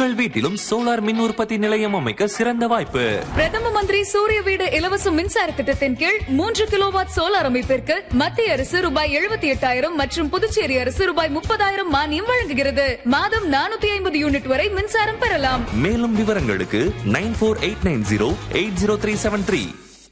உங்கள் வீட்டிலும் சோலார் மின் உற்பத்தி நிலையம் அமைக்க சிறந்த வாய்ப்பு பிரதம மந்திரி சூரிய வீடு இலவச மின்சார திட்டத்தின் கீழ் மூன்று கிலோவாட் சோலார் அமைப்பிற்கு மத்திய அரசு ரூபாய் எழுபத்தி எட்டாயிரம் மற்றும் புதுச்சேரி அரசு ரூபாய் முப்பதாயிரம் மானியம் வழங்குகிறது மாதம் நானூத்தி ஐம்பது யூனிட் வரை மின்சாரம் பெறலாம் மேலும் விவரங்களுக்கு nine four eight nine zero eight zero three seven three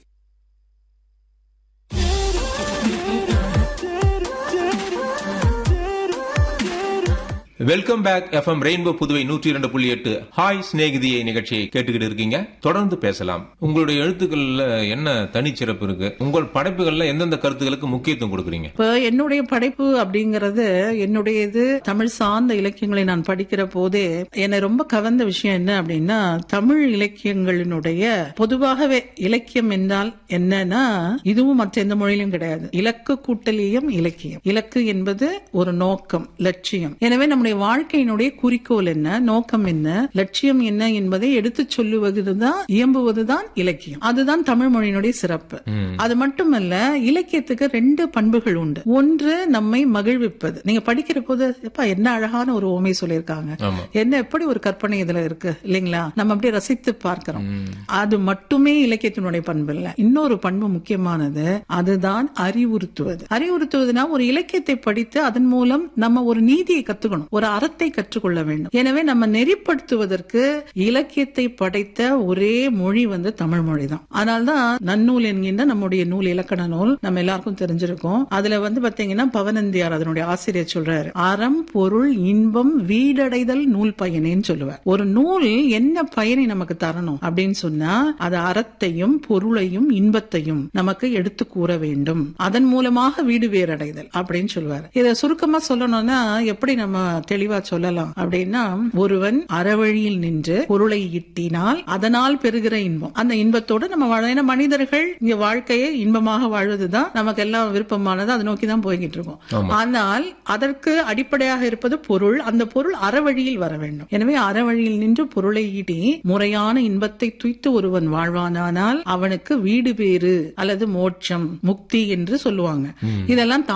welcome back FM rainbow Puduvai நூற்றி இரண்டு புள்ளி எட்டு ஹாய் சிநேகிதியை நிகழ்ச்சியை கேட்டுக்கிட்டு இருக்கீங்க தொடர்ந்து பேசலாம் உங்களுடைய எழுத்துக்கள்ல என்ன தனிச்சிறப்பு இருக்கு உங்கள் படைப்புகள்ல எந்தெந்த கருத்துக்களுக்கு முக்கியத்துவம் கொடுக்குறீங்க இப்ப என்னுடைய படைப்பு அப்படிங்கறது என்னுடைய இது தமிழ் சார்ந்த இலக்கியங்களை நான் படிக்கிற போதே என்னை ரொம்ப கவர்ந்த விஷயம் என்ன அப்படின்னா தமிழ் இலக்கியங்களினுடைய பொதுவாகவே இலக்கியம் என்றால் என்னன்னா இதுவும் மற்ற எந்த மொழியிலும் கிடையாது இலக்கு கூட்டலியம் இலக்கியம் இலக்கு என்பது ஒரு நோக்கம் லட்சியம் எனவே நம்முடைய வாழ்க்கையினுடைய குறிக்கோள் என்ன நோக்கம் என்ன லட்சியம் என்ன என்பதை எடுத்துச் சொல்லுவதுதான் இயம்புவதுதான் இலக்கியம் அதுதான் தமிழ் மொழியினுடைய சிறப்பு அது மட்டுமல்ல இலக்கியத்துக்கு ரெண்டு பண்புகள் உண்டு ஒன்று நம்மை மகிழ்விப்பது நீங்க படிக்கிற போது எப்பா என்ன அழகான ஒரு ஓமை சொல்லியிருக்காங்க ஆமா. என்ன எப்படி ஒரு கற்பனை இதுல இருக்கு இல்லைங்களா நம்ம அப்படியே ரசித்து பார்க்கிறோம் அது மட்டுமே இலக்கியத்தினுடைய பண்பு இல்ல இன்னொரு பண்பு முக்கியமானது அதுதான் அறிவுறுத்துவது அறிவுறுத்துவதுனா ஒரு இலக்கியத்தை படித்து அதன் மூலம் நம்ம ஒரு நீதியை கத்துக்கணும் ஒரு அறத்தை கற்றுக்கொள்ள வேண்டும் எனவே நம்ம நெறிப்படுத்துவதற்கு இலக்கியத்தை படைத்த ஒரே மொழி வந்து தமிழ் மொழி தான் அதனால்தான் நன்னூல் என்கின்ற நம்முடைய நூல் இலக்கண நூல் நம்ம எல்லாருக்கும் தெரிஞ்சிருக்கும் அதுல வந்து பாத்தீங்கன்னா பவனந்தியார் அதனுடைய ஆசிரியர் சொல்றாரு அறம் பொருள் இன்பம் வீடடைதல் நூல் பயனேன்னு சொல்லுவார் ஒரு நூல் என்ன பயனை நமக்கு தரணும் அப்படின்னு சொன்னா அது அறத்தையும் பொருளையும் இன்பத்தையும் நமக்கு எடுத்து கூற வேண்டும் அதன் மூலமாக வீடு வேறடைதல் அப்படின்னு சொல்லுவார் இதை சுருக்கமா சொல்லணும்னா எப்படி நம்ம தெளிவா சொல்லலாம் அப்படின்னா ஒருவன் அறவழியில் நின்று பொருளை ஈட்டினால் அதனால் பெறுகிற இன்பம் அந்த இன்பத்தோட நம்ம வாழ ஏன்னா மனிதர்கள் இங்க வாழ்க்கையை இன்பமாக வாழ்வதுதான் நமக்கு எல்லாம் விருப்பமானது அதை நோக்கி தான் போய்கிட்டு இருக்கோம் ஆனால் அதற்கு அடிப்படையாக இருப்பது பொருள் அந்த பொருள் அறவழியில் வர வேண்டும் எனவே அறவழியில் நின்று பொருளை ஈட்டி முறையான இன்பத்தை துய்த்து ஒருவன் வாழ்வானானால் அவனுக்கு வீடு பேறு அல்லது மோட்சம் முக்தி என்று சொல்லுவாங்க இதெல்லாம்